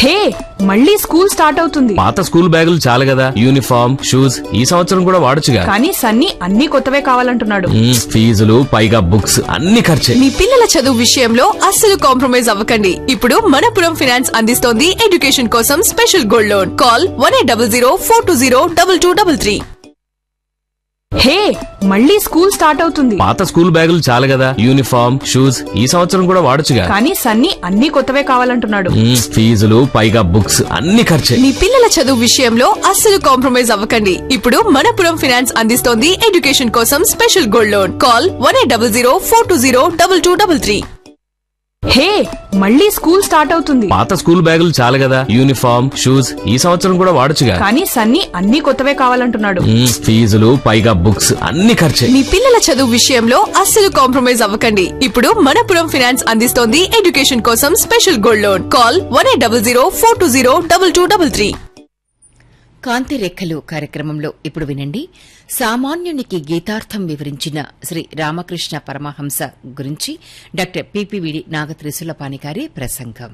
హే మళ్ళీ school start అవుతుంది పాత స్కూల్ బ్యాగులు చాలు కదా యూనిఫామ్ షూస్ ఈ సంవత్సరం కూడా వాడొచ్చుగా కానీ సన్నీ అన్ని కొత్తవే కావాలంటున్నాడు మ్మ్, ఫీజులు పైగా బుక్స్ అన్ని ఖర్చే మీ పిల్లల చదువు విషయంలో అస్సలు కాంప్రమైజ్ అవ్వకండి ఇప్పుడు మనపురం ఫైనాన్స్ అందిస్తోంది ఎడ్యుకేషన్ కోసం special gold loan call one eight double zero four two zero double two double three hey మళ్ళీ స్కూల్ స్టార్ట్ అవుతుంది పాత స్కూల్ బ్యాగులు చాలు కదా యూనిఫామ్ షూస్ ఈ సంవత్సరం కూడా వాడొచ్చుగా కానీ సన్నీ అన్ని కొత్తవే కావాలంటున్నాడు మ్మ్, ఫీజులు పైగా బుక్స్ అన్ని ఖర్చే మీ పిల్లల చదువు విషయంలో అస్సలు కాంప్రమైజ్ అవ్వకండి ఇప్పుడు మనపురం ఫైనాన్స్ అందిస్తోంది ఎడ్యుకేషన్ కోసం special gold loan call one eight double zero four two zero double two double three hey మళ్ళీ స్కూల్ స్టార్ట్ అవుతుంది పాత స్కూల్ బ్యాగులు చాలు కదా యూనిఫామ్ షూస్ ఈ సంవత్సరం కూడా వాడొచ్చుగా కానీ సన్నీ అన్ని కొత్తవే కావాలంటున్నాడు మ్మ్, ఫీజులు పైగా బుక్స్ అన్ని ఖర్చే మీ పిల్లల చదువు విషయంలో అస్సలు కాంప్రమైజ్ అవ్వకండి ఇప్పుడు మనపురం ఫైనాన్స్ అందిస్తోంది ఎడ్యుకేషన్ కోసం special gold loan call one eight double zero four two zero double two double three కాంతి రేఖలు కార్యక్రమంలో ఇప్పుడు వినండి సామాన్యునికి గీతార్థం వివరించిన శ్రీ రామకృష్ణ పరమహంస గురించి డాక్టర్ పిపివిడి నాగత్రిశూలపాణి గారి ప్రసంగం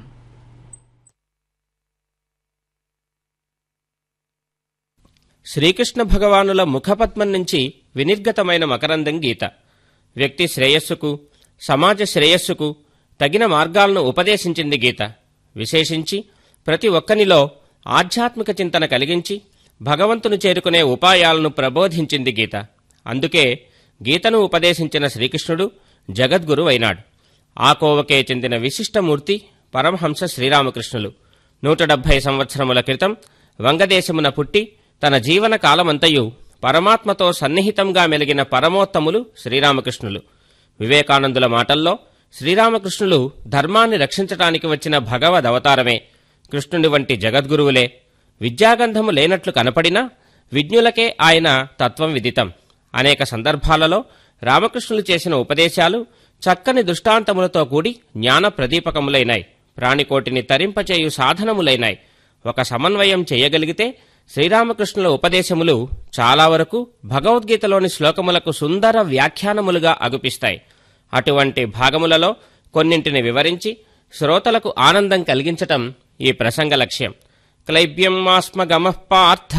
శ్రీకృష్ణ భగవానుల ముఖపద్మం నుంచి వినిర్గతమైన మకరందం గీత వ్యక్తి శ్రేయస్సుకు సమాజ శ్రేయస్సుకు తగిన మార్గాలను ఉపదేశించింది గీత విశేషించి ప్రతి ఒక్కనిలో ఆధ్యాత్మిక చింతన కలిగించి భగవంతుని చేరుకునే ఉపాయాలను ప్రబోధించింది గీత అందుకే గీతను ఉపదేశించిన శ్రీకృష్ణుడు జగద్గురు అయినాడు ఆ కోవకే చెందిన విశిష్టమూర్తి పరమహంస శ్రీరామకృష్ణులు నూట డెబ్భై సంవత్సరముల క్రితం వంగదేశమున పుట్టి తన జీవన కాలమంతయు పరమాత్మతో సన్నిహితంగా మెలిగిన పరమోత్తములు శ్రీరామకృష్ణులు వివేకానందుల మాటల్లో శ్రీరామకృష్ణులు ధర్మాన్ని రక్షించటానికి వచ్చిన భగవద్ అవతారమే కృష్ణుని వంటి జగద్గురువులే విద్యాగంధము లేనట్లు కనపడినా విజ్ఞులకే ఆయన తత్వం విదితం అనేక సందర్భాలలో రామకృష్ణులు చేసిన ఉపదేశాలు చక్కని దృష్టాంతములతో కూడి జ్ఞాన ప్రదీపకములైనాయి ప్రాణికోటిని తరింపచేయు సాధనములైనాయి ఒక సమన్వయం చేయగలిగితే శ్రీరామకృష్ణుల ఉపదేశములు చాలా వరకు భగవద్గీతలోని శ్లోకములకు సుందర వ్యాఖ్యానములుగా అగుపిస్తాయి అటువంటి భాగములలో కొన్నింటిని వివరించి శ్రోతలకు ఆనందం కలిగించటం ఈ ప్రసంగ లక్ష్యం క్లైబ్యం మాస్మ గమః పార్థ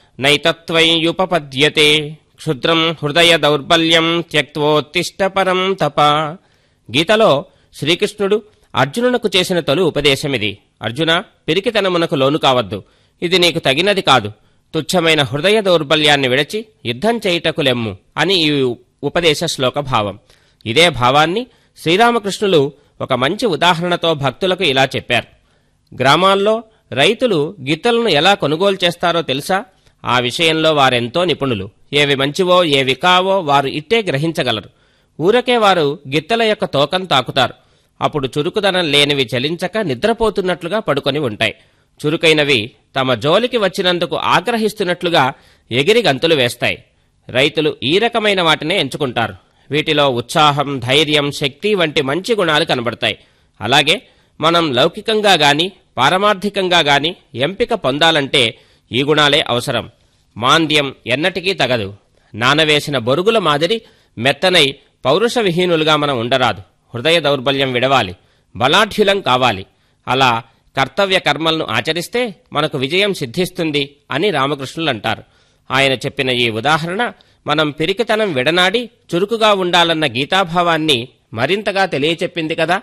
నైతత్వయుపపద్యతే క్షుద్రం హృదయ దౌర్బల్యం త్యక్తోత్తిష్ట పరం తప గీతలో శ్రీకృష్ణుడు అర్జునునకు చేసిన తొలి ఉపదేశమిది అర్జున పిరికితనమునకు లోను కావద్దు ఇది నీకు తగినది కాదు తుచ్చమైన హృదయ దౌర్బల్యాన్ని విడచి యుద్ధం చేయుటకు లెమ్ము అని ఈ ఉపదేశ శ్లోక భావం ఇదే భావాన్ని శ్రీరామకృష్ణులు ఒక మంచి ఉదాహరణతో భక్తులకు ఇలా చెప్పారు గ్రామాల్లో రైతులు గిత్తలను ఎలా కొనుగోలు చేస్తారో తెలుసా ఆ విషయంలో వారెంతో నిపుణులు ఏవి మంచివో ఏవి కావో వారు ఇట్టే గ్రహించగలరు ఊరకే వారు గిత్తల యొక్క తోకం తాకుతారు అప్పుడు చురుకుదనం లేనివి చలించక నిద్రపోతున్నట్లుగా పడుకొని ఉంటాయి చురుకైనవి తమ జోలికి వచ్చినందుకు ఆగ్రహిస్తున్నట్లుగా ఎగిరి గంతులు వేస్తాయి రైతులు ఈ రకమైన వాటినే ఎంచుకుంటారు వీటిలో ఉత్సాహం ధైర్యం శక్తి వంటి మంచి గుణాలు కనబడతాయి అలాగే మనం లౌకికంగా గాని పారమార్థికంగా గాని ఎంపిక పొందాలంటే ఈ గుణాలే అవసరం మాంద్యం ఎన్నటికీ తగదు నానవేసిన బొరుగుల మాదిరి మెత్తనై పౌరుష విహీనులుగా మనం ఉండరాదు హృదయ దౌర్బల్యం విడవాలి బలాఢ్యులం కావాలి అలా కర్తవ్య కర్మలను ఆచరిస్తే మనకు విజయం సిద్ధిస్తుంది అని రామకృష్ణులు అంటారు ఆయన చెప్పిన ఈ ఉదాహరణ మనం పిరికితనం విడనాడి చురుకుగా ఉండాలన్న గీతాభావాన్ని మరింతగా తెలియచెప్పింది కదా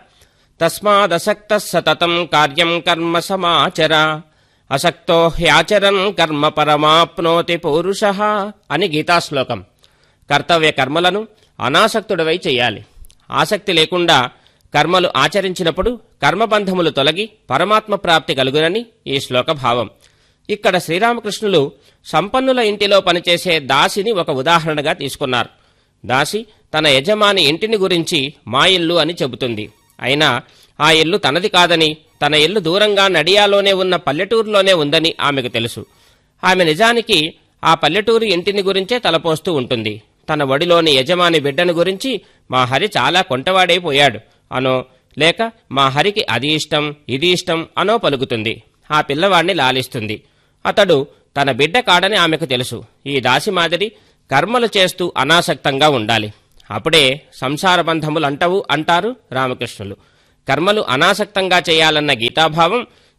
తస్మాదసక్త సతతం కార్యం కర్మ సమాచర అసక్తో హ్యాచరన్ కర్మ పరమాప్నోతి పౌరుష అని గీతాశ్లోకం కర్తవ్య కర్మలను అనాసక్తుడవై చెయ్యాలి ఆసక్తి లేకుండా కర్మలు ఆచరించినప్పుడు కర్మబంధములు తొలగి పరమాత్మ ప్రాప్తి కలుగునని ఈ శ్లోక భావం ఇక్కడ శ్రీరామకృష్ణులు సంపన్నుల ఇంటిలో పనిచేసే దాసిని ఒక ఉదాహరణగా తీసుకున్నారు దాసి తన యజమాని ఇంటిని గురించి మా ఇల్లు అని చెబుతుంది అయినా ఆ ఇల్లు తనది కాదని తన ఇల్లు దూరంగా నడియాలోనే ఉన్న పల్లెటూరులోనే ఉందని ఆమెకు తెలుసు ఆమె నిజానికి ఆ పల్లెటూరు ఇంటిని గురించే తలపోస్తూ ఉంటుంది తన వడిలోని యజమాని బిడ్డను గురించి మా హరి చాలా కొంటవాడైపోయాడు అనో లేక మా హరికి అది ఇష్టం ఇది ఇష్టం అనో పలుకుతుంది ఆ పిల్లవాడిని లాలిస్తుంది అతడు తన బిడ్డ కాడని ఆమెకు తెలుసు ఈ దాసి మాదిరి కర్మలు చేస్తూ అనాసక్తంగా ఉండాలి అప్పుడే సంసార బంధములు అంటవు అంటారు రామకృష్ణులు కర్మలు అనాసక్తంగా చేయాలన్న గీతాభావం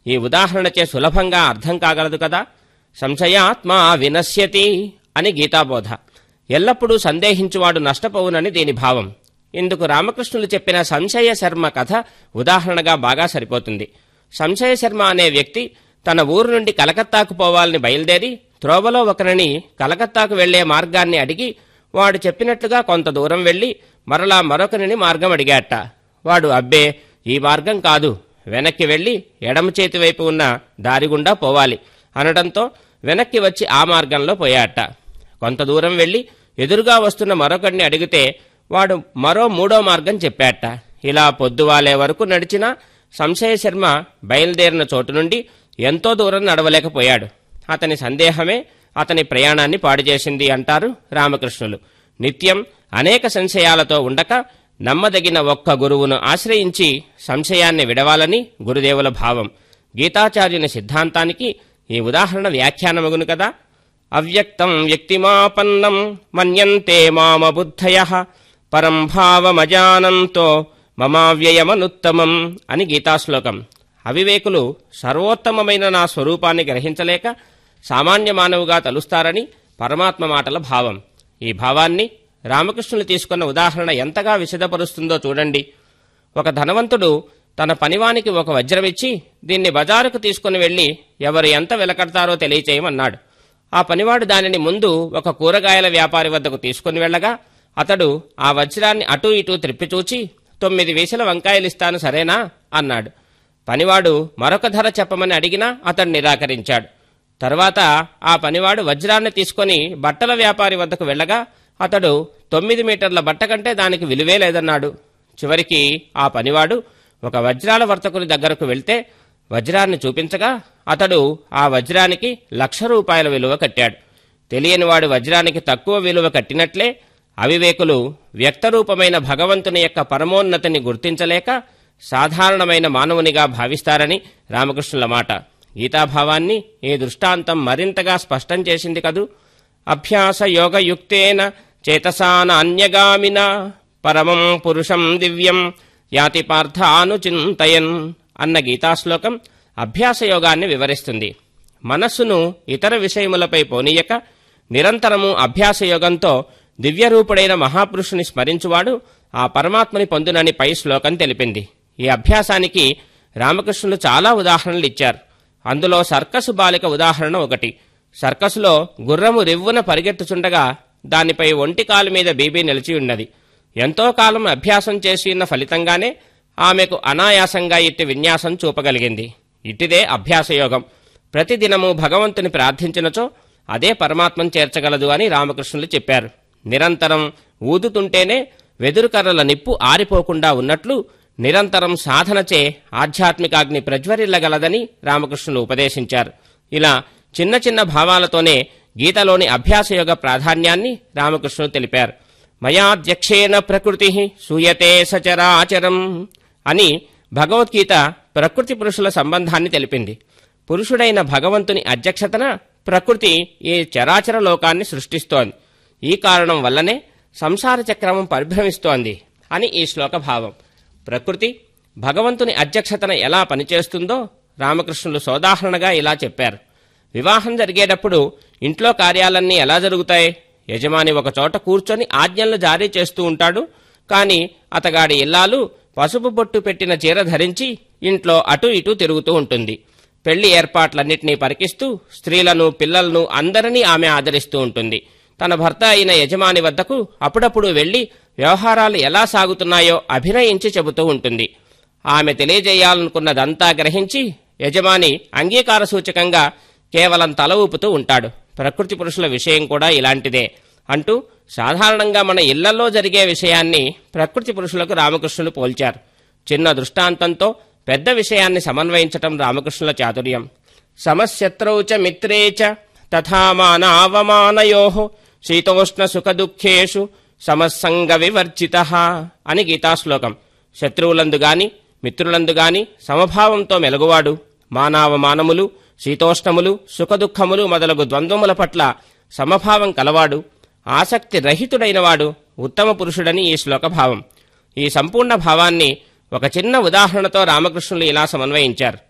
ఈ ఉదాహరణచే సులభంగా అర్థం కాగలదు కదా సంశయాత్మ వినశ్యతి అని గీతాబోధ ఎల్లప్పుడూ సందేహించువాడు నష్టపోవునని దీని భావం ఇందుకు రామకృష్ణులు చెప్పిన సంశయ శర్మ కథ ఉదాహరణగా బాగా సరిపోతుంది సంశయ శర్మ అనే వ్యక్తి తన ఊరు నుండి కలకత్తాకు పోవాలని బయలుదేరి త్రోవలో ఒకరిని కలకత్తాకు వెళ్లే మార్గాన్ని అడిగి వాడు చెప్పినట్లుగా కొంత దూరం వెళ్లి మరలా మరొకరిని మార్గం అడిగాట వాడు అబ్బే ఈ మార్గం కాదు వెనక్కి వెళ్లి ఎడమ చేతి వైపు ఉన్న దారి గుండా పోవాలి అనడంతో వెనక్కి వచ్చి ఆ మార్గంలో పోయాట కొంత దూరం వెళ్లి ఎదురుగా వస్తున్న మరొకడిని అడిగితే వాడు మరో మూడో మార్గం చెప్పాట ఇలా పొద్దువాలే వరకు నడిచినా సంశయ శర్మ బయలుదేరిన చోటు నుండి ఎంతో దూరం నడవలేకపోయాడు అతని సందేహమే అతని ప్రయాణాన్ని పాడు చేసింది అంటారు రామకృష్ణులు నిత్యం అనేక సంశయాలతో ఉండక నమ్మదగిన ఒక్క గురువును ఆశ్రయించి సంశయాన్ని విడవాలని గురుదేవుల భావం గీతాచార్యుని సిద్ధాంతానికి ఈ ఉదాహరణ వ్యాఖ్యానమగును కదా అవ్యక్తం వ్యక్తిమాపన్నం మన్యంతే మామబుద్ధయ పరం భావమజానంతో మమావ్యయమనుత్తమం అని గీతాశ్లోకం అవివేకులు సర్వోత్తమమైన నా స్వరూపాన్ని గ్రహించలేక సామాన్య మానవుగా తలుస్తారని పరమాత్మ మాటల భావం ఈ భావాన్ని రామకృష్ణులు తీసుకున్న ఉదాహరణ ఎంతగా విశదపరుస్తుందో చూడండి ఒక ధనవంతుడు తన పనివానికి ఒక వజ్రమిచ్చి దీన్ని బజారుకు తీసుకుని వెళ్లి ఎవరు ఎంత వెలకడతారో తెలియచేయమన్నాడు ఆ పనివాడు దానిని ముందు ఒక కూరగాయల వ్యాపారి వద్దకు తీసుకుని వెళ్ళగా అతడు ఆ వజ్రాన్ని అటూ ఇటూ త్రిప్పిచూచి తొమ్మిది వీసల వంకాయలిస్తాను సరేనా అన్నాడు పనివాడు మరొక ధర చెప్పమని అడిగినా అతడు నిరాకరించాడు తర్వాత ఆ పనివాడు వజ్రాన్ని తీసుకొని బట్టల వ్యాపారి వద్దకు వెళ్ళగా అతడు తొమ్మిది మీటర్ల బట్ట కంటే దానికి విలువే లేదన్నాడు చివరికి ఆ పనివాడు ఒక వజ్రాల వర్తకుని దగ్గరకు వెళ్తే వజ్రాన్ని చూపించగా అతడు ఆ వజ్రానికి లక్ష రూపాయల విలువ కట్టాడు తెలియనివాడు వజ్రానికి తక్కువ విలువ కట్టినట్లే అవివేకులు వ్యక్తరూపమైన భగవంతుని యొక్క పరమోన్నతిని గుర్తించలేక సాధారణమైన మానవునిగా భావిస్తారని రామకృష్ణుల మాట గీతాభావాన్ని ఈ దృష్టాంతం మరింతగా స్పష్టం చేసింది కదూ అభ్యాస యోగయుక్తేన చేతసాన అన్యగామిన పరమం పురుషం దివ్యం యాతి పార్థానుచింతయన్ అన్న గీతాశ్లోకం అభ్యాస యోగాన్ని వివరిస్తుంది మనస్సును ఇతర విషయములపై పోనీయక నిరంతరము అభ్యాస యోగంతో దివ్యరూపుడైన మహాపురుషుని స్మరించువాడు ఆ పరమాత్మని పొందునని పై శ్లోకం తెలిపింది ఈ అభ్యాసానికి రామకృష్ణులు చాలా ఉదాహరణలు ఇచ్చారు అందులో సర్కసు బాలిక ఉదాహరణ ఒకటి సర్కసులో గుర్రము రివ్వున పరిగెత్తుచుండగా దానిపై ఒంటి కాలు మీద బీబీ నిలిచి ఉన్నది ఎంతో కాలం అభ్యాసం చేసి ఉన్న ఫలితంగానే ఆమెకు అనాయాసంగా ఇట్టి విన్యాసం చూపగలిగింది ఇట్టిదే అభ్యాసయోగం ప్రతిదినము భగవంతుని ప్రార్థించినచో అదే పరమాత్మను చేర్చగలదు అని రామకృష్ణులు చెప్పారు నిరంతరం ఊదుతుంటేనే వెదురుకర్రల నిప్పు ఆరిపోకుండా ఉన్నట్లు నిరంతరం సాధనచే ఆధ్యాత్మికాగ్ని ప్రజ్వరిల్లగలదని రామకృష్ణులు ఉపదేశించారు ఇలా చిన్న చిన్న భావాలతోనే గీతలోని అభ్యాసయోగ ప్రాధాన్యాన్ని రామకృష్ణులు తెలిపారు మయాధ్యక్షేణ ప్రకృతి సూయతే సచరాచరం అని భగవద్గీత ప్రకృతి పురుషుల సంబంధాన్ని తెలిపింది పురుషుడైన భగవంతుని అధ్యక్షతన ప్రకృతి ఈ చరాచర లోకాన్ని సృష్టిస్తోంది ఈ కారణం వల్లనే సంసార చక్రమం పరిభ్రమిస్తోంది అని ఈ శ్లోక భావం ప్రకృతి భగవంతుని అధ్యక్షతన ఎలా పనిచేస్తుందో రామకృష్ణులు సోదాహరణగా ఇలా చెప్పారు వివాహం జరిగేటప్పుడు ఇంట్లో కార్యాలన్నీ ఎలా జరుగుతాయి యజమాని ఒక చోట కూర్చొని ఆజ్ఞలు జారీ చేస్తూ ఉంటాడు కాని అతగాడి ఇల్లాలు పసుపు బొట్టు పెట్టిన చీర ధరించి ఇంట్లో అటు ఇటు తిరుగుతూ ఉంటుంది పెళ్లి ఏర్పాట్లన్నింటినీ పరికిస్తూ స్త్రీలను పిల్లలను అందరినీ ఆమె ఆదరిస్తూ ఉంటుంది తన భర్త అయిన యజమాని వద్దకు అప్పుడప్పుడు వెళ్లి వ్యవహారాలు ఎలా సాగుతున్నాయో అభినయించి చెబుతూ ఉంటుంది ఆమె తెలియజేయాలనుకున్నదంతా గ్రహించి యజమాని అంగీకార సూచకంగా కేవలం తల ఊపుతూ ఉంటాడు ప్రకృతి పురుషుల విషయం కూడా ఇలాంటిదే అంటూ సాధారణంగా మన ఇళ్లలో జరిగే విషయాన్ని ప్రకృతి పురుషులకు రామకృష్ణులు పోల్చారు చిన్న దృష్టాంతంతో పెద్ద విషయాన్ని సమన్వయించటం రామకృష్ణుల చాతుర్యం సమశత్రౌ చ మిత్రే చ తథా మానావమానయో శీతోష్ణ సుఖ దుఃఖేషు సమస్సంగ వివర్జిత అని గీతాశ్లోకం శత్రువులందు గాని మిత్రులందు గాని సమభావంతో మెలగువాడు మానవమానములు శీతోష్ణములు సుఖదుఖములు మొదలగు ద్వంద్వముల పట్ల సమభావం కలవాడు ఆసక్తి రహితుడైనవాడు ఉత్తమ పురుషుడని ఈ శ్లోక భావం ఈ సంపూర్ణ భావాన్ని ఒక చిన్న ఉదాహరణతో రామకృష్ణులు ఇలా సమన్వయించారు